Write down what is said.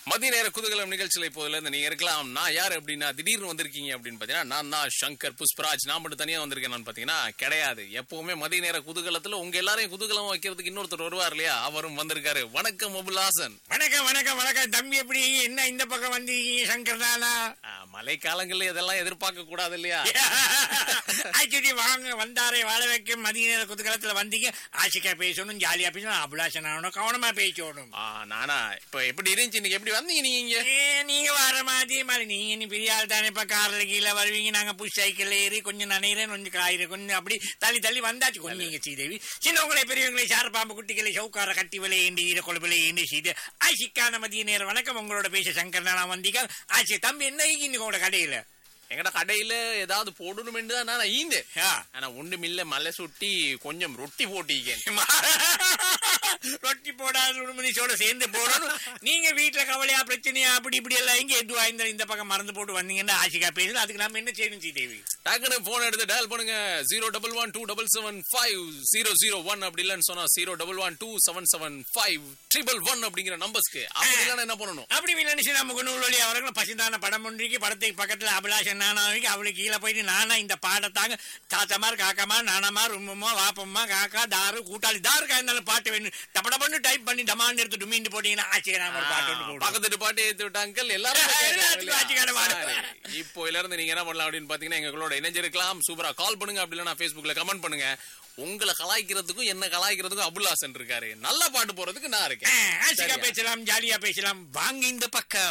மதிய நேர குதூகலம் நிகழ்ச்சியில இப்போதுல இருந்து நீங்க இருக்கலாம் நான் யார் அப்படின்னா திடீர்னு வந்திருக்கீங்க அப்படின்னு பாத்தீங்கன்னா நான் தான் சங்கர் புஷ்பராஜ் நான் மட்டும் தனியா வந்திருக்கேன் பாத்தீங்கன்னா கிடையாது எப்பவுமே மதிய நேர குதூகலத்துல உங்க எல்லாரையும் குதூகலம் வைக்கிறதுக்கு இன்னொருத்தர் வருவார் இல்லையா அவரும் வந்திருக்காரு வணக்கம் அபுல்ஹாசன் வணக்கம் வணக்கம் வணக்கம் தம்பி எப்படி என்ன இந்த பக்கம் வந்தீங்க சங்கர் தானா மழை காலங்கள்ல இதெல்லாம் எதிர்பார்க்க கூடாது இல்லையா ஆக்சுவலி வாங்க வந்தாரே வாழ வைக்க மதிய நேர குதூகலத்துல வந்தீங்க ஆசிக்கா பேசணும் ஜாலியா பேசணும் அபிலாஷன் ஆகணும் கவனமா பேசணும் ஆ, நானா இப்ப எப்படி இருந்துச்சு இன்னைக்கு எப்படி வந்தீங்க நீங்க இங்க ஏ, நீங்க வர மாதிரி மாதிரி நீங்க நீ பெரிய ஆள் தானே இப்ப கார்ல கீழே வருவீங்க நாங்க புஷ் சைக்கிள் ஏறி கொஞ்சம் நனைகிறேன் கொஞ்சம் காயிறு கொஞ்சம் அப்படி தள்ளி தள்ளி வந்தாச்சு கொஞ்சம் நீங்க ஸ்ரீதேவி சின்னவங்களை பெரியவங்களை சாரப்பாம்பு குட்டிகளை சவுக்கார கட்டி விளையேண்டி ஈர கொழுப்பிலை ஏண்டி செய்து ஆசிக்கான மதிய நேரம் வணக்கம் உங்களோட பேச சங்கர் நான் வந்தீங்க ஆச்சி தம்பி என்ன இன்னைக்கு உங்களோட கடையில எங்கட கடையில ஏதாவது போடணும் தான் நான் ஈந்தேன் ஆ. ஆனா ஒண்ணுமில்ல மலை சுட்டி கொஞ்சம் ரொட்டி போட்டிக்கேன் ரொட்டி போடாத உடுமணிச்சோட சேர்ந்து போடணும் நீங்க வீட்டுல கவலையா பிரச்சனையா அப்படி இப்படி எல்லாம் இங்க எதுவா இந்த இந்த பக்கம் மறந்து போட்டு வந்தீங்கன்னா ஆசிகா பேசல அதுக்கு நாம என்ன செய்யணும் ஸ்ரீதேவி டக்குனு போன் எடுத்து டயல் பண்ணுங்க zero double one two double seven five zero zero one அப்படி இல்லைன்னு சொன்னா zero double one two seven seven five triple one அப்படிங்கிற நம்பர்ஸ்க்கு அப்படி இல்லைன்னா என்ன பண்ணணும் அப்படி நினைச்சு நமக்கு நூலொலி அவர்களும் பசிதான படம் ஒன்றிக்கு படத்துக்கு பக்கத்துல அபிலாஷன் நானாவிக்கு அவளுக்கு கீழே போயிட்டு நானா இந்த பாடத்தாங்க தாத்தமார் காக்கமார் நானமார் உம்மம்மா வாப்பம்மா காக்கா தாரு கூட்டாளி தாருக்கா இருந்தாலும் பாட்டு வேணும் டபடபன்னு டைப் பண்ணி டமாண்ட் எடுத்து டுமிண்டு போட்டீங்கன்னா ஆச்சரியம் ஒரு பாட்டு ஒன்று போடுவோம். பக்கத்து பாட்டு ஏத்து விட்டாங்க எல்லாரும் எல்லாத்துக்கும் ஆட்சிக்கான பாடு. சரி. இப்போ இதுல இருந்து நீங்க என்ன பண்ணலாம் அப்படின்னு பாத்தீங்கன்னா எங்களோட இணைஞ்சிருக்கலாம் சூப்பரா கால் பண்ணுங்க அப்படி இல்லைன்னா Facebookல கமெண்ட் பண்ணுங்க உங்களை கலாய்க்கிறதுக்கும் என்ன கலாய்க்கிறதுக்கும் அபுல்லாசன் இருக்காரு நல்ல பாட்டு போறதுக்கு நான் ஆ, இருக்கேன் ஆசிகா சரியா? பேசலாம் ஜாலியா பேசலாம் வாங்க இந்த பக்கம்